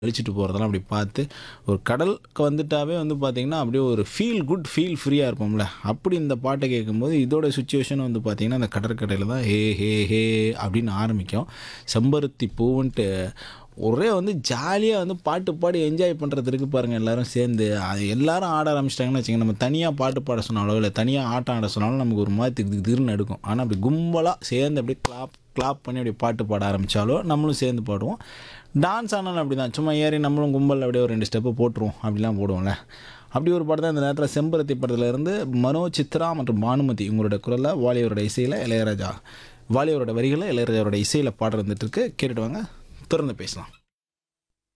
அடிச்சுட்டு போகிறதெல்லாம் அப்படி பார்த்து ஒரு கடலுக்கு வந்துட்டாவே வந்து பார்த்திங்கன்னா அப்படியே ஒரு ஃபீல் குட் ஃபீல் ஃப்ரீயாக இருப்போம்ல அப்படி இந்த பாட்டை கேட்கும்போது இதோட சுச்சுவேஷன் வந்து பார்த்திங்கன்னா அந்த கடற்கரையில் தான் ஹே ஹே ஹே அப்படின்னு ஆரம்பிக்கும் செம்பருத்தி பூவுன்ட்டு ஒரே வந்து ஜாலியாக வந்து பாட்டு பாடி என்ஜாய் பண்ணுறது இருக்கு பாருங்கள் எல்லாரும் சேர்ந்து அது எல்லாரும் ஆட ஆரம்பிச்சிட்டாங்கன்னு வச்சுக்கோங்க நம்ம தனியாக பாட்டு பாட சொன்னாலோ இல்லை தனியாக ஆட்டம் ஆட சொன்னாலும் நமக்கு ஒரு மாதிரி திக்கு திருன்னு எடுக்கும் ஆனால் அப்படி கும்பலாக சேர்ந்து அப்படியே கிளாப் கிளாப் பண்ணி அப்படியே பாட்டு பாட ஆரம்பித்தாலோ நம்மளும் சேர்ந்து பாடுவோம் டான்ஸ் ஆனாலும் அப்படி தான் சும்மா ஏறி நம்மளும் கும்பலில் அப்படியே ஒரு ரெண்டு ஸ்டெப்பு போட்டுருவோம் அப்படிலாம் போடுவோம்ல அப்படி ஒரு படம் தான் இந்த நேரத்தில் செம்பருத்தி படத்துல இருந்து மனோ சித்ரா மற்றும் பானுமதி இவங்களோட குரலில் வாலியவரோட இசையில் இளையராஜா வாலியவரோட வரிகளை இளையராஜாவோட இசையில் பாடுற வந்துட்டு இருக்கு கேட்டுட்டு வாங்க திறந்து பேசலாம்